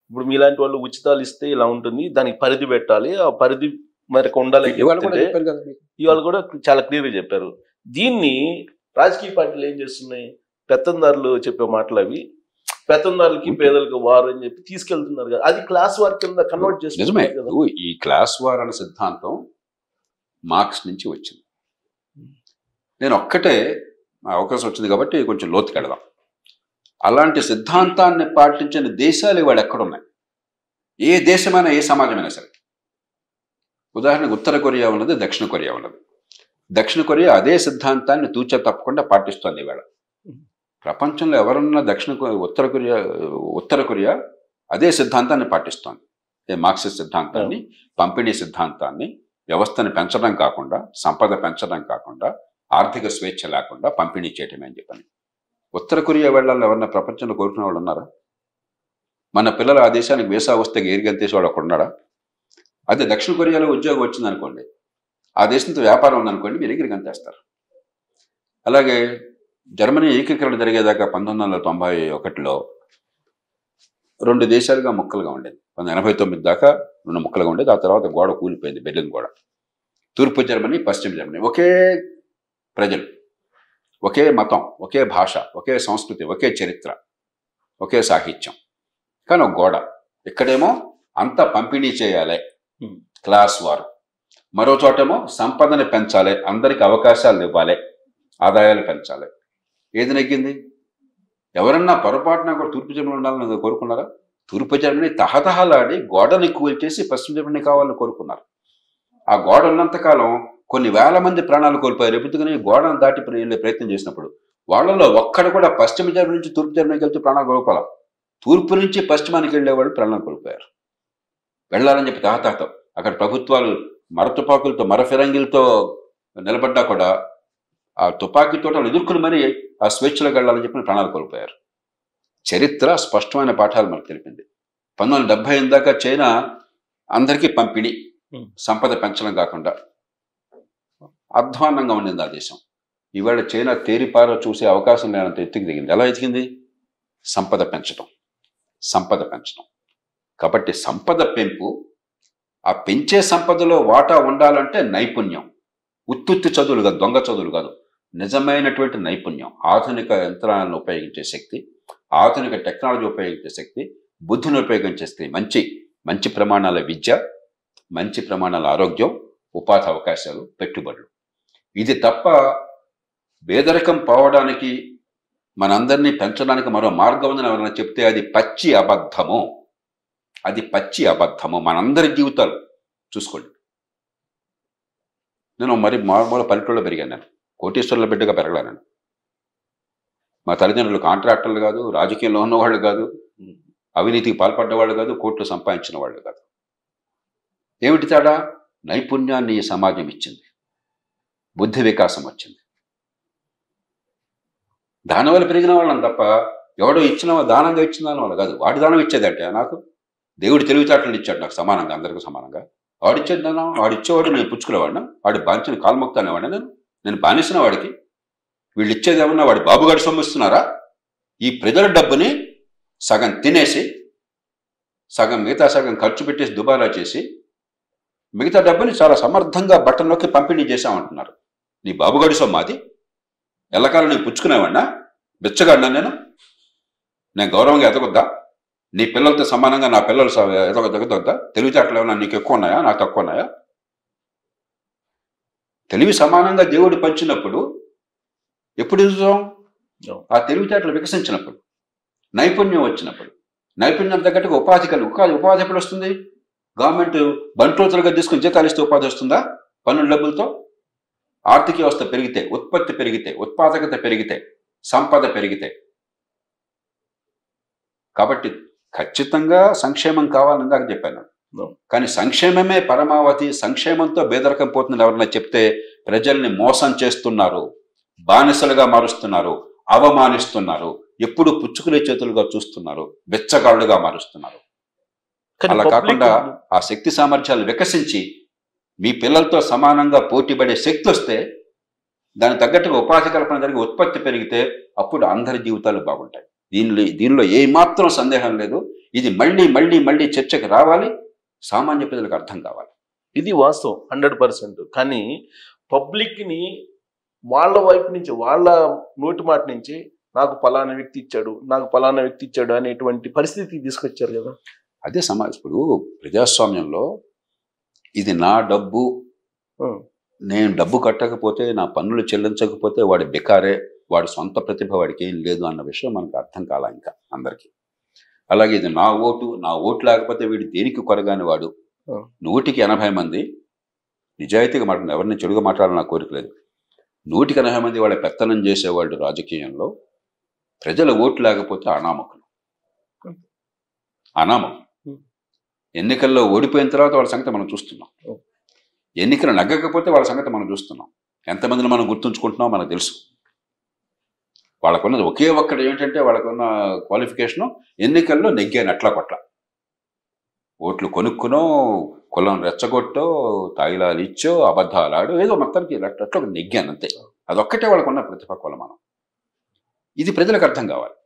ఇప్పుడు మీలాంటి వాళ్ళు ఉచితాలు ఇస్తే ఇలా ఉంటుంది దానికి పరిధి పెట్టాలి ఆ పరిధి మేరకు ఉండాలి అని ఇవాళ కూడా చెప్తుంటే చెప్పారు కదా మీకు. ఇవాళ కూడా చాలా క్లియర్ గా చెప్పారు దీన్ని రాజకీయ పార్టీలు ఏం చేస్తున్నాయి పెత్తందారులు చెప్పే మాటలు అవి పెత్తందారులకి పేదలకు వారు అని చెప్పి తీసుకెళ్తున్నారు కదా అది క్లాస్ వార్ కింద కన్వర్ట్ నిజమే చేస్తున్నారు కదా నువ్వు ఈ క్లాస్ వార్ అనే సిద్ధాంతం మార్క్స్ నుంచి వచ్చింది నేను ఒక్కటే ఆ అవకాశం వచ్చింది కాబట్టి కొంచెం లోతుకి వెళదాం అలాంటి సిద్ధాంతాన్ని పాటించిన దేశాలు ఇవాళ ఎక్కడున్నాయి ఏ దేశమైనా ఏ సమాజమైనా సరే ఉదాహరణకు ఉత్తర కొరియా ఉన్నది దక్షిణ కొరియా ఉన్నది దక్షిణ కొరియా అదే సిద్ధాంతాన్ని తూచా తప్పకుండా పాటిస్తోంది ఇవాళ ప్రపంచంలో ఎవరున్నా దక్షిణ కొ- ఉత్తర కొరియా ఉత్తర కొరియా అదే సిద్ధాంతాన్ని పాటిస్తోంది ఏ మార్క్సిస్ట్ సిద్ధాంతాన్ని పంపిణీ సిద్ధాంతాన్ని వ్యవస్థని పెంచడం కాకుండా సంపద పెంచడం కాకుండా ఆర్థిక స్వేచ్ఛ లేకుండా పంపిణీ చేయటమే అని చెప్పని ఉత్తర కొరియా వెళ్ళాలని ఎవరన్నా ప్రపంచంలో కోరుకునే వాళ్ళు ఉన్నారా మన పిల్లలు ఆ దేశానికి వీసా వస్తే ఎరిగంతేసి వాడు ఒకడు ఉన్నాడా అదే దక్షిణ కొరియాలో ఉద్యోగం వచ్చింది అనుకోండి ఆ దేశంతో వ్యాపారం ఉందనుకోండి మీరు ఎగిరి గంతేస్తారు అలాగే జర్మనీ ఏకీకరణ జరిగేదాకా పంతొమ్మిది వందల తొంభై ఒకటిలో రెండు దేశాలుగా ముక్కలుగా ఉండేది పంతొమ్మిది ఎనభై తొమ్మిది దాకా రెండు ముక్కలుగా ఉండేది ఆ తర్వాత గోడ కూలిపోయింది బెర్లిన్ గోడ తూర్పు జర్మనీ పశ్చిమ జర్మనీ ఒకే ప్రజలు ఒకే మతం ఒకే భాష ఒకే సంస్కృతి ఒకే చరిత్ర ఒకే సాహిత్యం కానీ ఒక గోడ ఇక్కడేమో అంత పంపిణీ చేయాలి Hmm. క్లాస్ వారు మరో చోటేమో సంపదని పెంచాలి అందరికి అవకాశాలు ఇవ్వాలి ఆదాయాలు పెంచాలి ఏది నెగ్గింది ఎవరన్నా పొరపాటున కూడా తూర్పు జర్మనీ ఉండాలని కోరుకున్నారా తూర్పు జర్మనీ తహతహలాడి గోడని కూల్చేసి పశ్చిమ జర్మనీ కావాలని కోరుకున్నారు ఆ గోడ ఉన్నంతకాలం కొన్ని వేల మంది ప్రాణాలు కోల్పోయారు ఎందుకని గోడను దాటి ప్ర- వెళ్ళే ప్రయత్నం చేసినప్పుడు వాళ్ళలో ఒక్కడు కూడా పశ్చిమ జర్మనీ నుంచి తూర్పు జర్మనీకి వెళ్తే ప్రాణాలు కోల్పోవాలి తూర్పు నుంచి పశ్చిమానికి వెళ్ళేవాళ్ళు ప్రాణాలు కోల్పోయారు వెళ్ళాలని చెప్పి తహతహతో అక్కడ ప్రభుత్వాలు మర తుపాకులతో మర ఫిరంగిలతో నిలబడ్డా కూడా ఆ తుపాకీ తోటలు ఎదుర్కొని మరీ ఆ స్వేచ్ఛలోకి వెళ్ళాలని చెప్పి ప్రాణాలు కోల్పోయారు చరిత్ర స్పష్టమైన పాఠాలు మనకు తెలిపింది పంతొమ్మిది వందల డెబ్బై ఎనిమిది దాకా చైనా అందరికీ పంపిణీ Hmm. సంపద పెంచడం కాకుండా అధ్వాన్నంగా ఉండింది ఆ దేశం ఈవేళ చైనా తేరిపారో చూసే అవకాశం లేనంత ఎత్తుకి దిగింది ఎలా ఎదిగింది సంపద పెంచడం సంపద పెంచడం కాబట్టి సంపద పెంపు ఆ పెంచే సంపదలో వాటా ఉండాలంటే నైపుణ్యం ఉత్తుత్తి చదువులు కాదు దొంగ చదువులు కాదు నిజమైనటువంటి నైపుణ్యం ఆధునిక యంత్రాలను ఉపయోగించే శక్తి ఆధునిక టెక్నాలజీ ఉపయోగించే శక్తి బుద్ధిని ఉపయోగించే శక్తి మంచి మంచి ప్రమాణాల విద్య మంచి ప్రమాణాల ఆరోగ్యం ఉపాధి అవకాశాలు పెట్టుబడులు ఇది తప్ప పేదరికం పోవడానికి మనందరినీ పెంచడానికి మరో మార్గం ఉందని ఎవరైనా చెప్తే అది పచ్చి అబద్ధము అది పచ్చి అబద్ధము మనందరి జీవితాలు చూసుకోండి నేను మరి మామూలు పల్లెటూళ్ళలో పెరిగాను నేను కోటీశ్వరుల బిడ్డగా పెరగలా నేను మా తల్లిదండ్రులు కాంట్రాక్టర్లు కాదు రాజకీయంలో ఉన్నవాళ్ళు కాదు అవినీతికి పాల్పడ్డ వాళ్ళు కాదు కోట్లు సంపాదించిన వాళ్ళు కాదు ఏమిటి తేడా నైపుణ్యాన్ని ఈ సమాజం ఇచ్చింది బుద్ధి వికాసం వచ్చింది దానివల్ల పెరిగిన వాళ్ళని తప్ప ఎవడో ఇచ్చిన దానంగా ఇచ్చిన దాని వల్ల కాదు వాడి దానం ఇచ్చేదంటే నాకు దేవుడు తెలివితేటలు ఇచ్చాడు నాకు సమానంగా అందరికీ సమానంగా వాడిచ్చేది దానం వాడిచ్చేవాడు నేను పుచ్చుకునేవాడినా వాడి బాంచిన కాల్మొక్త అనేవాడినా నేను నేను బానిసిన వాడికి వీళ్ళు ఇచ్చేది ఏమన్నా వాడి బాబుగాడి సొమ్ము ఇస్తున్నారా ఈ ప్రజల డబ్బుని సగం తినేసి సగం మిగతా సగం ఖర్చు పెట్టేసి దుబారా చేసి మిగతా డబ్బుని చాలా సమర్థంగా బట్టల్లోకి పంపిణీ చేశామంటున్నారు నీ బాబుగాడి సొమ్ము అది ఎల్లకాలం నేను పుచ్చుకునేవాడినా బిచ్చగాడినా నేను నేను గౌరవంగా ఎదగొద్దా నీ పిల్లలతో సమానంగా నా పిల్లలు స- ఎదగ ఎదగొద్దా తెలివితేటలు ఏమన్నా నీకు ఎక్కువ ఉన్నాయా నాకు తక్కువ ఉన్నాయా తెలివి సమానంగా దేవుడు పంచినప్పుడు ఎప్పుడు చూసాం అవును. ఆ తెలివితేటలు వికసించినప్పుడు నైపుణ్యం వచ్చినప్పుడు నైపుణ్యం తగ్గట్టుగా ఉపాధి కలిగి ఉపాధి ఉపాధి ఎప్పుడు వస్తుంది గవర్నమెంట్ బంట్రోతులుగా తీసుకుని జీతాలు ఇస్తే ఉపాధి వస్తుందా పన్నుల డబ్బులతో ఆర్థిక వ్యవస్థ పెరిగితే ఉత్పత్తి పెరిగితే ఉత్పాదకత పెరిగితే సంపద పెరిగితే కాబట్టి ఖచ్చితంగా సంక్షేమం కావాలని ఇందాక చెప్పాను No. కానీ సంక్షేమమే పరమావధి సంక్షేమంతో బేదరకం పోతుంది ఎవరన్నా చెప్తే ప్రజల్ని మోసం చేస్తున్నారు బానిసలుగా మారుస్తున్నారు అవమానిస్తున్నారు ఎప్పుడు పుచ్చుకునే చేతులుగా చూస్తున్నారు బెచ్చగాళ్ళుగా మారుస్తున్నారు కానీ అలా public- కాకుండా ఆ శక్తి సామర్థ్యాలు వికసించి మీ పిల్లలతో సమానంగా పోటీపడే శక్తి వస్తే దానికి తగ్గట్టుగా ఉపాధి కల్పన జరిగి ఉత్పత్తి పెరిగితే అప్పుడు అందరి జీవితాలు బాగుంటాయి దీనిలో దీనిలో ఏమాత్రం సందేహం లేదు ఇది మళ్ళీ మళ్ళీ మళ్ళీ చర్చకు రావాలి సామాన్య ప్రజలకు అర్థం కావాలి ఇది వాస్తవం హండ్రెడ్ పర్సెంట్ కానీ పబ్లిక్ ని వాళ్ళ వైపు నుంచి వాళ్ళ నోటి మాట నుంచి నాకు పలానా వ్యక్తి ఇచ్చాడు నాకు పలానా వ్యక్తి ఇచ్చాడు అనేటువంటి పరిస్థితికి తీసుకొచ్చారు కదా అదే సమాజం ఇప్పుడు ప్రజాస్వామ్యంలో ఇది నా డబ్బు ఉం. నేను డబ్బు కట్టకపోతే నా పన్నులు చెల్లించకపోతే వాడి బెకారే వాడి సొంత ప్రతిభ వాడికి ఏం లేదు అన్న విషయం మనకు అర్థం కాల ఇంకా అందరికీ అలాగే ఇది నా ఓటు నా ఓటు లేకపోతే వీడు దేనికి కొరగాని వాడు ఆ. నూటికి ఎనభై మంది నిజాయితీగా మాట ఎవరిని చెడుగా మాట్లాడాలని నా కోరిక లేదు నూటికి ఎనభై మంది వాళ్ళ పెత్తనం చేసేవాళ్ళు రాజకీయంలో ప్రజల ఓటు లేకపోతే అనామకులు అనామకులు ఉం. ఎన్నికల్లో ఓడిపోయిన తర్వాత వాళ్ళ సంగతి మనం చూస్తున్నాం ఉం. ఎన్నికలు నగ్గకపోతే వాళ్ళ సంగతి మనం చూస్తున్నాం ఎంతమందిని మనం గుర్తుంచుకుంటున్నామో మనకు తెలుసు వాళ్ళకున్నది ఒకే ఒక్కటి ఏంటంటే వాళ్ళకున్న క్వాలిఫికేషను ఎన్నికల్లో నెగ్గాను అట్లా కొట్ల ఓట్లు కొనుక్కునో కులం రెచ్చగొట్టో తాయిలాలు ఇచ్చో అబద్ధాలు ఆడో ఏదో మొత్తానికి అట్లా అట్లా నెగ్గాను అంతే అదొక్కటే వాళ్ళకున్న ప్రతిభ కొలమానం ఇది ప్రజలకు అర్థం కావాలి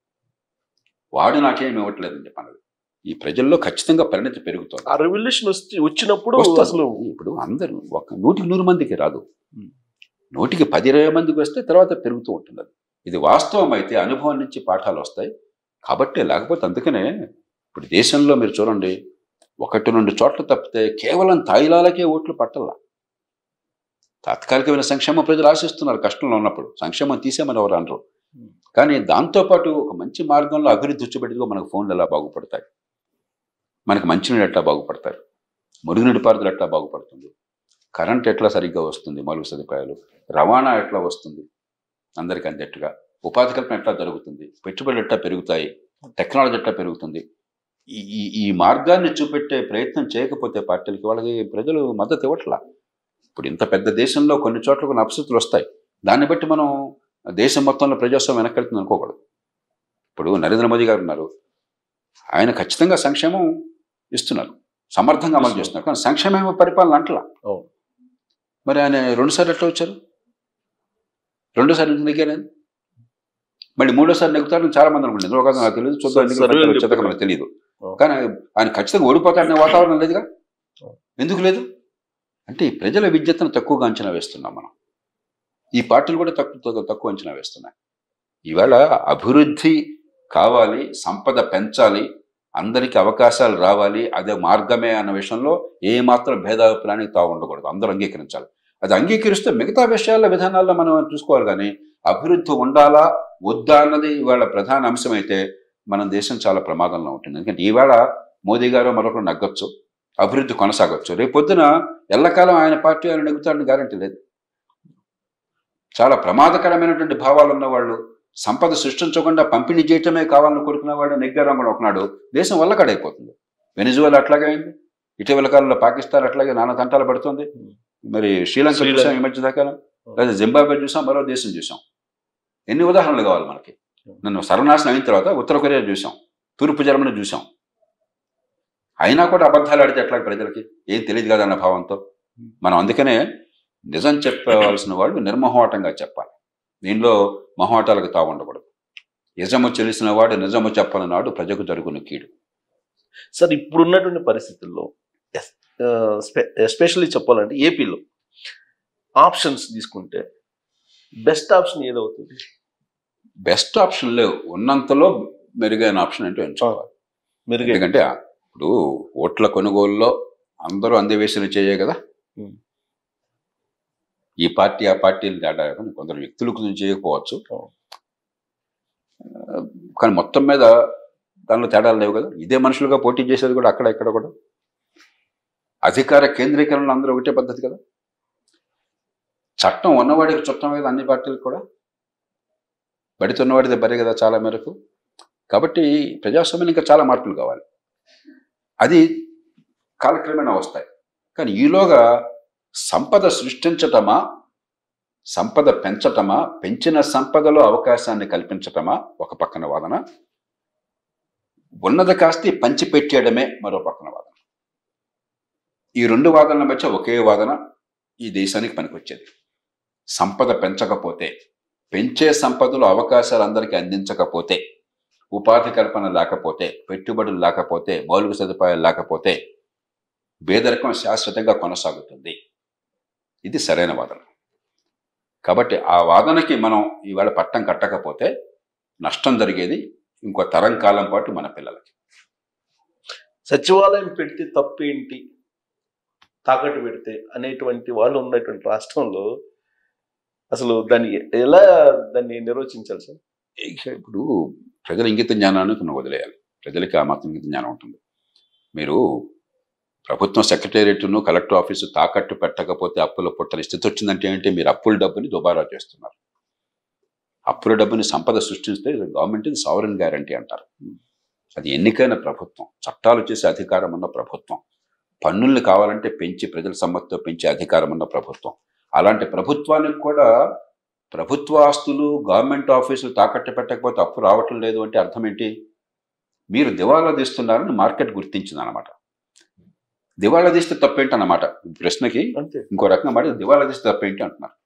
వాడు నాకేం ఇవ్వట్లేదని చెప్పన్నది ఈ ప్రజల్లో ఖచ్చితంగా పరిణతి పెరుగుతుంది ఆ రెవల్యూషన్ వచ్చి వచ్చినప్పుడు వస్తుంది. అసలు ఇప్పుడు అందరూ ఒక నూటికి నూరు మందికి రాదు ఉం. నూటికి పది ఇరవై మందికి వస్తే తర్వాత పెరుగుతూ ఉంటుంది అది. ఇది వాస్తవం అయితే అనుభవం నుంచి పాఠాలు వస్తాయి కాబట్టి లేకపోతే అందుకనే ఇప్పుడు దేశంలో మీరు చూడండి ఒకటి రెండు చోట్ల తప్పితే కేవలం తాయిలాలకే ఓట్లు పట్టల్లా తాత్కాలికమైన సంక్షేమ ప్రజలు ఆశిస్తున్నారు కష్టంలో ఉన్నప్పుడు సంక్షేమం తీసేమని ఎవరు అనరు ఉం. కానీ దాంతోపాటు ఒక మంచి మార్గంలో అభివృద్ధి వచ్చేబెట్టుగా మనకు ఫోన్లు ఎలా బాగుపడతాయి మనకు మంచినీళ్ళు ఎట్లా బాగుపడతారు మురుగునీటి పారుదల ఎట్లా బాగుపడుతుంది కరెంట్ ఎట్లా సరిగ్గా వస్తుంది మౌలిక సదుపాయాలు రవాణా ఎట్లా వస్తుంది అందరికీ అందేట్టుగా ఉపాధి కల్పన ఎట్లా జరుగుతుంది పెట్టుబడులు ఎట్లా పెరుగుతాయి టెక్నాలజీ ఎట్లా పెరుగుతుంది ఈ ఈ- ఈ మార్గాన్ని చూపెట్టే ప్రయత్నం చేయకపోతే పార్టీలకి వాళ్ళకి ప్రజలు మద్దతు ఇవ్వట్లా ఇప్పుడు ఇంత పెద్ద దేశంలో కొన్ని చోట్ల కొన్ని అపస్థితులు వస్తాయి దాన్ని బట్టి మనం దేశం మొత్తంలో ప్రజాస్వామ్యం వెనకెళ్తుంది అనుకోకూడదు ఇప్పుడు నరేంద్ర మోదీ గారు ఉన్నారు ఆయన ఖచ్చితంగా సంక్షేమం ఇస్తున్నారు సమర్థంగా అమలు చేస్తున్నారు కానీ సంక్షేమ పరిపాలన అంటలా అవును. మరి ఆయన రెండుసార్లు ఎట్లా వచ్చారు రెండోసారి ఎందుకు నెగ్గారు ఆయన? మళ్ళీ మూడోసారి నెగ్గుతారని చాలా మంది అనుకుంటుంది ఒక నాకు తెలియదు చూద్దాం ఎన్నికలు సర్వేలు పెడతారో వచ్చేదాకా చెప్తారు. మనకు తెలియదు అవును. కానీ ఆయన ఖచ్చితంగా ఓడిపోతాడనే వాతావరణం లేదుగా అవును. ఎందుకు లేదు అంటే ఈ ప్రజల విద్యతను తక్కువగా అంచనా వేస్తున్నాం మనం ఈ పార్టీలు కూడా తక్కువ తక్కువ అంచనా వేస్తున్నాయి ఈవేళ అభివృద్ధి కావాలి సంపద పెంచాలి అందరికీ అవకాశాలు రావాలి అదే మార్గమే అన్న విషయంలో ఏ మాత్రం భేదాభిప్రాయానికి తావు ఉండకూడదు అందరూ అంగీకరించాలి అది అంగీకరిస్తే మిగతా విషయాల విధానాల్లో మనం చూసుకోవాలి కానీ అభివృద్ధి ఉండాలా వద్దా అన్నది ఇవాళ ప్రధాన అంశం అయితే మన దేశం చాలా ప్రమాదంలో ఉంటుంది ఎందుకంటే ఈవేళ మోదీ గారు మరొకరు నగ్గొచ్చు అభివృద్ధి కొనసాగొచ్చు రేపొద్దున ఎల్లకాలం ఆయన పార్టీ ఆయన నెగ్గుతాడని గ్యారంటీ లేదు చాలా ప్రమాదకరమైనటువంటి భావాలు ఉన్న వాళ్ళు సంపద సృష్టించకుండా పంపిణీ చేయటమే కావాలని కోరుకున్న వాడు నెగ్గారమ్మడు ఒకనాడు దేశం వల్లకడైపోతుంది వెనిజువల్ అట్లాగే అయింది ఇటీవల కాలంలో పాకిస్తాన్ అట్లాగే నానా తంటాలు పడుతుంది మరి శ్రీలంక శ్రీలంక. చూసాం ఈ మధ్య దాకా లేదా జింబాబే చూసాం మరో దేశం చూసాం ఎన్ని ఉదాహరణలు కావాలి మనకి నన్ను సర్వనాశనం అయిన తర్వాత ఉత్తర కొరియా చూసాం తూర్పు జర్మనీ చూసాం అయినా కూడా అబద్ధాలు ఆడితే ఎట్లా ప్రజలకి ఏం తెలియదు కదా అన్న భావంతో మనం అందుకనే నిజం చెప్పవలసిన వాళ్ళు నిర్మోహమాటంగా చెప్పాలి దీనిలో మొహమాటాలకు తావు ఉండకూడదు నిజము తెలిసిన వాడు నిజము చెప్పనన్నాడు ప్రజకు జరుగున కీడు సార్ ఇప్పుడున్నటువంటి పరిస్థితుల్లో ఎస్పెషల్లీ చెప్పాలంటే ఏపీలో ఆప్షన్స్ తీసుకుంటే బెస్ట్ ఆప్షన్ ఏదవుతుంది బెస్ట్ ఆప్షన్ లేవు ఉన్నంతలో మెరుగైన ఆప్షన్ అంటే ఎంచుకోవాలి మెరుగైన ఎందుకంటే ఇప్పుడు ఓట్ల కొనుగోలులో అందరూ అందివేసిన చేయే కదా ఉం. ఈ పార్టీ ఆ పార్టీలు తేడా కానీ కొందరు వ్యక్తులకు చేయకపోవచ్చు అవును. ఆ, కానీ మొత్తం మీద దానిలో తేడాలు లేవు కదా ఇదే మనుషులుగా పోటీ చేసేది కూడా అక్కడ ఇక్కడ కూడా అధికార కేంద్రీకరణ అందరూ ఒకటే పద్ధతి కదా చట్టం ఉన్నవాడికి చుట్టం కదా అన్ని పార్టీలకు కూడా బడితో ఉన్నవాడిదే బరే కదా చాలా మేరకు కాబట్టి ప్రజాస్వామ్యం ఇంకా చాలా మార్పులు కావాలి అది కాలక్రమేణా వస్తాయి కానీ ఈలోగా సంపద సృష్టించటమా సంపద పెంచటమా పెంచిన సంపదలో అవకాశాన్ని కల్పించటమా ఒక పక్కన వాదన ఉన్నది కాస్త పంచిపెట్టేయడమే మరో పక్కన వాదన ఈ రెండు వాదనల మధ్య ఒకే వాదన ఈ దేశానికి పనికొచ్చేది సంపద పెంచకపోతే పెంచే సంపదలో అవకాశాలు అందరికీ అందించకపోతే ఉపాధి కల్పన లేకపోతే పెట్టుబడులు లేకపోతే మౌలిక సదుపాయాలు లేకపోతే పేదరికం శాశ్వతంగా కొనసాగుతుంది ఇది సరైన వాదన కాబట్టి ఆ వాదనకి మనం ఇవాళ పట్టం కట్టకపోతే నష్టం జరిగేది ఇంకో తరం కాలం పాటు మన పిల్లలకి సచివాలయం పెడితే తప్పేంటి తాకట్టు పెడితే అనేటువంటి వాళ్ళు ఉన్నటువంటి రాష్ట్రంలో అసలు దాన్ని ఎలా దాన్ని నిర్వచించాలి సార్ ఇక ఇప్పుడు ప్రజల ఇంగిత జ్ఞానాన్ని కొన్ని వదిలేయాలి ప్రజలకి ఆ మాత్రం ఇంగిత జ్ఞానం ఉంటుంది మీరు ప్రభుత్వం సెక్రటేరియట్ను కలెక్టర్ ఆఫీసు తాకట్టు పెట్టకపోతే అప్పుల పుట్టని స్థితి వచ్చిందంటే ఏంటి మీరు అప్పుల డబ్బుని దుబారా చేస్తున్నారు అప్పుల డబ్బుని సంపద సృష్టిస్తే గవర్నమెంట్ ఇది సావరన్ గ్యారంటీ అంటారు అది ఎన్నికైన ప్రభుత్వం చట్టాలు చేసే అధికారం ఉన్న ప్రభుత్వం పన్నుల్ని కావాలంటే పెంచి ప్రజల సమ్మతితో పెంచే అధికారం ఉన్న ప్రభుత్వం అలాంటి ప్రభుత్వానికి కూడా ప్రభుత్వ ఆస్తులు గవర్నమెంట్ ఆఫీసులు తాకట్టు పెట్టకపోతే అప్పు రావటం లేదు అంటే అర్థం ఏంటి మీరు దివాలా తీస్తున్నారని మార్కెట్ గుర్తించింది అనమాట దివాలా తీస్తే తప్పేంటి అన్నమాట ఈ ప్రశ్నకి అంతే ఇంకో రకంగా మాట దివాలా తీస్తే తప్పేంటి అంటున్నారు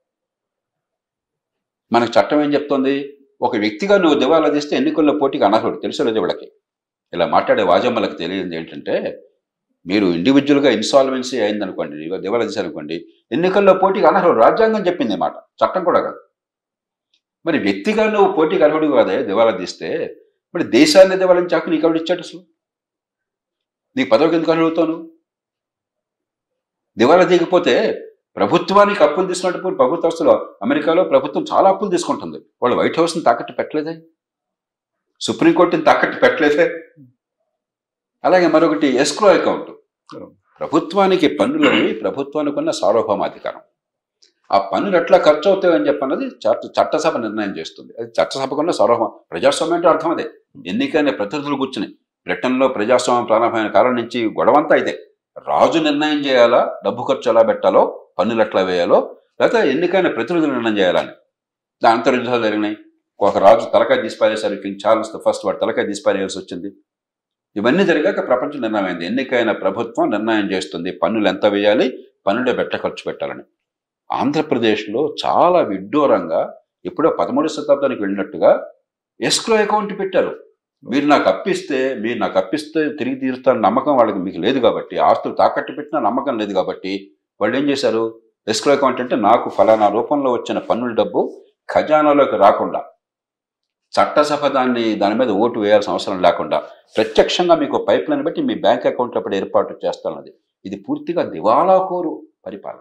మనకు చట్టం ఏం చెప్తోంది ఒక వ్యక్తిగా నువ్వు దివాలా తీస్తే ఎన్నికల్లో పోటీకి అనర్హుడు తెలుసు లేదు వీళ్ళకి ఇలా మాట్లాడే వాజమ్మలకు తెలియదు ఏంటంటే మీరు ఇండివిజువల్గా ఇన్సాల్వెన్సీ అయిందనుకోండి ఇవాళ దివాలా తీశారనుకోండి ఎన్నికల్లో పోటీకి అనర్హుడు రాజ్యాంగం చెప్పింది ఈ మాట చట్టం కూడా కాదు మరి వ్యక్తిగా నువ్వు పోటీకి అర్హుడు కాదే దివాలా తీస్తే మరి దేశాన్ని దివాలా చాకు నీకు ఎవడు ఇచ్చాడు అసలు నీకు పదవికి ఎందుకు అర్హుడవుతావు నువ్వు దివాలా తీయకపోతే ప్రభుత్వానికి అప్పులు తీసుకున్నట్టు ప్రభుత్వ ఆస్తులు అమెరికాలో ప్రభుత్వం చాలా అప్పులు తీసుకుంటుంది వాళ్ళు వైట్ హౌస్ని తాకట్టు పెట్టలేదే సుప్రీంకోర్టుని తాకట్టు పెట్టలేదే అలాగే మరొకటి ఎస్క్రో అకౌంట్ ప్రభుత్వానికి పన్నులని ప్రభుత్వానికి ఉన్న సార్వభౌమాధికారం ఆ పన్నులు ఎట్లా ఖర్చు అవుతాయని చెప్పన్నది చట్ట చట్టసభ నిర్ణయం చేస్తుంది అది చట్టసభకున్న సార్వభౌమ ప్రజాస్వామ్యం అంటే అర్థం అదే ఎన్నికైన ప్రతినిధులు కూర్చుని బ్రిటన్లో ప్రజాస్వామ్యం ప్రారంభమైన కాలం నుంచి గొడవంతా ఇదే రాజు నిర్ణయం చేయాలా డబ్బు ఖర్చు ఎలా పెట్టాలో పన్నులు ఎట్లా వేయాలో లేకపోతే ఎన్నికైన ప్రతినిధులు నిర్ణయం చేయాలని దాని అంతర్యుద్ధాలు జరిగినాయి ఒక రాజు తలకాయ తీసిపారేశారు కింగ్ చార్ల్స్ ద ఫస్ట్ వాడు తలకాయ తీసిపారేయాల్సి వచ్చింది ఇవన్నీ జరిగాక ప్రపంచం నిర్ణయం అయింది ఎన్నికైన ప్రభుత్వం నిర్ణయం చేస్తుంది పన్నులు ఎంత వేయాలి పన్నులే బెట్ట ఖర్చు పెట్టాలని ఆంధ్రప్రదేశ్లో చాలా విడ్డూరంగా ఎప్పుడో పదమూడు శతాబ్దానికి వెళ్ళినట్టుగా ఎస్క్రో అకౌంట్ పెట్టారు మీరు నాకు అప్పిస్తే మీరు నాకు అప్పిస్తే తిరిగి తీరుస్తాను నమ్మకం వాళ్ళకి మీకు లేదు కాబట్టి ఆస్తులు తాకట్టు పెట్టినా నమ్మకం లేదు కాబట్టి వాళ్ళు ఏం చేశారు ఎస్క్రో అకౌంట్ అంటే నాకు ఫలానా రూపంలో వచ్చిన పన్నుల డబ్బు ఖజానాలోకి రాకుండా చట్టసభ దాన్ని దాని మీద ఓటు వేయాల్సిన అవసరం లేకుండా ప్రత్యక్షంగా మీకు పైప్ లైన్ బట్టి మీ బ్యాంక్ అకౌంట్ అప్పుడు ఏర్పాటు చేస్తానది ఇది పూర్తిగా దివాలాకోరు పరిపాలన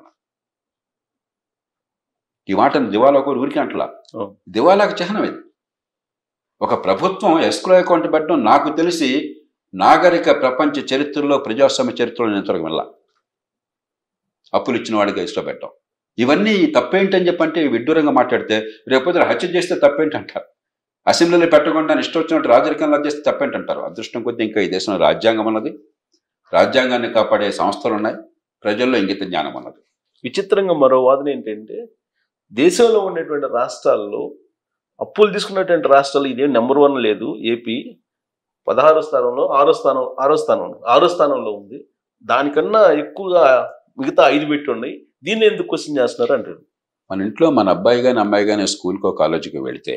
ఈ మాటను దివాలాకోరు ఊరికి అంటలా అవును. దివాలాకు చిహ్నం ఇది ఒక ప్రభుత్వం ఎస్క్రో అకౌంట్ పెట్టడం నాకు తెలిసి నాగరిక ప్రపంచ చరిత్రలో ప్రజాస్వామ్య చరిత్రలో నేను ఇంతవరకు వెళ్ళా అప్పులు ఇచ్చిన వాడికి ఇష్టం పెట్టడం ఇవన్నీ తప్పేంటని చెప్పంటే విడ్డూరంగా మాట్లాడితే రేపొద్దున హత్య చేస్తే తప్పేంటి అంటారు అసెంబ్లీలో పెట్టకుండా ఇష్టం వచ్చినట్టు రాజరికంలో చేస్తే తప్పేంటి అంటారు అదృష్టం కొద్దీ ఇంకా ఈ దేశంలో రాజ్యాంగం ఉన్నది రాజ్యాంగాన్ని కాపాడే సంస్థలు ఉన్నాయి ప్రజల్లో ఇంగిత జ్ఞానం ఉన్నది విచిత్రంగా మరో వాదన ఏంటంటే దేశంలో ఉన్నటువంటి రాష్ట్రాల్లో అప్పులు తీసుకున్నటువంటి రాష్ట్రాలు ఇదేం నెంబర్ వన్ లేదు ఏపీ పదహారో స్థానంలో ఆరో స్థానం ఆరో స్థానం ఆరో స్థానంలో ఉంది దానికన్నా ఎక్కువగా మిగతా ఐదు పెట్టి ఉన్నాయి దీన్ని ఎందుకు క్వశ్చన్ చేస్తున్నారు అంటారు మన ఇంట్లో మన అబ్బాయి కానీ అమ్మాయి కానీ స్కూల్కో కాలేజీకి వెళితే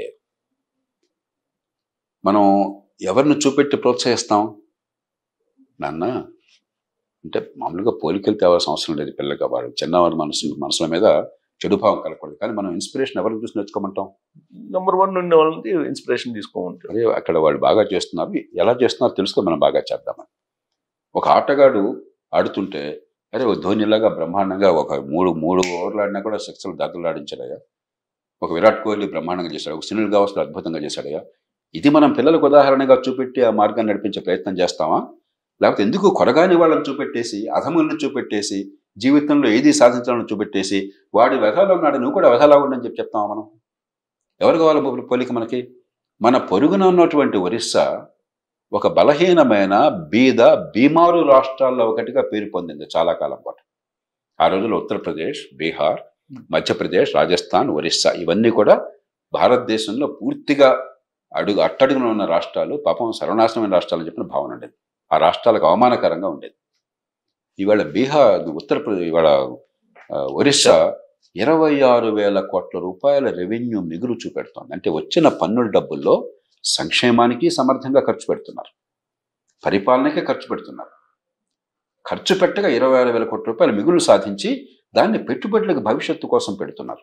మనం ఎవరిని చూపెట్టి ప్రోత్సహిస్తాం నాన్న అంటే మామూలుగా పోలికలు తేవాల్సిన అవసరం లేదు పిల్లగా వాడు చిన్నవారి మనసు మనసుల మీద చెడు భావం కలగకూడదు కానీ మనం ఇన్స్పిరేషన్ ఎవరిని చూసి నేర్చుకోమంటాం నెంబర్ వన్ ఉండే వాళ్ళని ఇన్స్పిరేషన్ తీసుకోమంటారు అదే అక్కడ వాళ్ళు బాగా చేస్తున్నారు ఎలా చేస్తున్నారో తెలుసుకో మనం బాగా చేద్దామని ఒక ఆటగాడు ఆడుతుంటే అరే ఓ ధోనిలాగా బ్రహ్మాండంగా ఒక మూడు మూడు ఓవర్లు ఆడినా కూడా సిక్స్లు దద్దలు ఆడించాడయ్యా ఒక విరాట్ కోహ్లీ బ్రహ్మాండంగా చేశాడు ఒక సునీల్ గవాస్కర్ అద్భుతంగా చేశాడయ్యా ఇది మనం పిల్లలకు ఉదాహరణగా చూపెట్టి ఆ మార్గాన్ని నడిపించే ప్రయత్నం చేస్తామా లేకపోతే ఎందుకు కొరగాని వాళ్ళని చూపెట్టేసి అధములను చూపెట్టేసి జీవితంలో ఏది సాధించాలని చూపెట్టేసి వాడి వ్యధాలో ఉన్నాడు నువ్వు కూడా వ్యధాలా ఉండని చెప్పి చెప్తామా మనం ఎవరు కావాలి పో- పోలిక మనకి మన పొరుగున ఉన్నటువంటి ఒరిస్సా ఒక బలహీనమైన బీద బీమారు రాష్ట్రాల్లో ఒకటిగా పేరు పొందింది చాలా కాలం పాటు ఆ రోజుల్లో ఉత్తరప్రదేశ్ బీహార్ మధ్యప్రదేశ్ రాజస్థాన్ ఒరిస్సా ఇవన్నీ కూడా భారతదేశంలో పూర్తిగా అడుగు అట్టడుగున ఉన్న రాష్ట్రాలు పాపం సర్వనాశనమైన రాష్ట్రాలని చెప్పిన భావన ఉండేది ఆ రాష్ట్రాలకు అవమానకరంగా ఉండేది ఇవాళ బీహార్ ఉత్తరప్రదేశ్ ఇవాళ ఆ, ఒరిస్సా ఇరవై ఆరు వేల కోట్ల రూపాయల రెవెన్యూ మిగులు చూపెడుతోంది అంటే వచ్చిన పన్నుల డబ్బుల్లో సంక్షేమానికి సమర్థంగా ఖర్చు పెడుతున్నారు పరిపాలనకే ఖర్చు పెడుతున్నారు ఖర్చు పెట్టగా ఇరవై ఆరు వేల కోట్ల రూపాయల మిగులు సాధించి దాన్ని పెట్టుబడులకు భవిష్యత్తు కోసం పెడుతున్నారు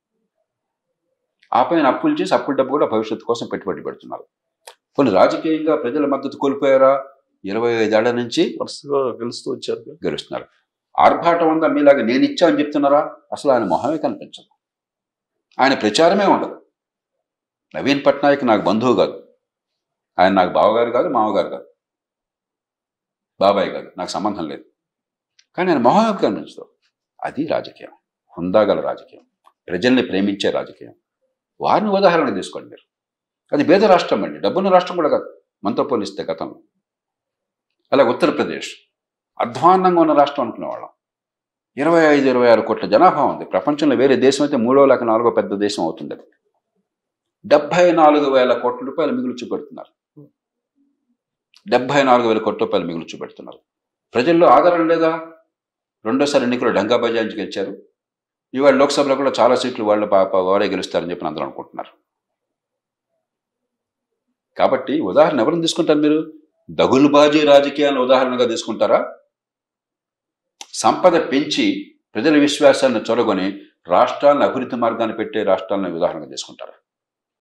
ఆ పైన అప్పులు చేసి అప్పుల డబ్బు కూడా భవిష్యత్తు కోసం పెట్టుబడి పెడుతున్నారు కొన్ని రాజకీయంగా ప్రజల మద్దతు కోల్పోయారా ఇరవై ఐదేళ్ల నుంచి వరుసగా గెలుస్తూ వచ్చారు కదా. గెలుస్తున్నారు ఆర్భాటం ఉందా మీలాగా నేను ఇచ్చా అని చెప్తున్నారా అసలు ఆయన మొహమే కనిపించదు ఆయన ప్రచారమే ఉండదు నవీన్ పట్నాయక్ నాకు బంధువు కాదు ఆయన నాకు బావగారు కాదు మామగారు కాదు బాబాయ్ కాదు నాకు సంబంధం లేదు కానీ ఆయన మొహమే కనిపించదు అది రాజకీయం హుందాగల రాజకీయం ప్రజల్ని ప్రేమించే రాజకీయం వారిని ఉదాహరణ తీసుకోండి మీరు అది పేద రాష్ట్రం అండి డబ్బున్న రాష్ట్రం కూడా కాదు మనతో పోలిస్తే గతంలో అలాగే ఉత్తరప్రదేశ్ అధ్వాన్నంగా ఉన్న రాష్ట్రం అనుకునేవాళ్ళం ఇరవై ఐదు ఇరవై ఆరు కోట్ల జనాభా ఉంది ప్రపంచంలో వేరే దేశం అయితే మూడో లేక నాలుగో పెద్ద దేశం అవుతుంది అది డెబ్బై నాలుగు వేల కోట్ల రూపాయలు మిగులు చూపెడుతున్నారు డెబ్బై నాలుగు వేల కోట్ల రూపాయలు మిగులు చూపెడుతున్నారు ప్రజల్లో ఆదరణ లేదా రెండోసారి ఎన్నికలు డంగా బజాయించి గెలిచారు ఇవాళ లోక్సభలో కూడా చాలా సీట్లు వాళ్ళ పాప వారే గెలుస్తారని చెప్పి అందరూ అనుకుంటున్నారు కాబట్టి ఉదాహరణ ఎవరిని తీసుకుంటారు మీరు దగులుబాజీ రాజకీయాలను ఉదాహరణగా తీసుకుంటారా సంపద పెంచి ప్రజల విశ్వాసాలను చొరగొని రాష్ట్రాలను అభివృద్ధి మార్గాన్ని పెట్టే రాష్ట్రాలను ఉదాహరణగా తీసుకుంటారా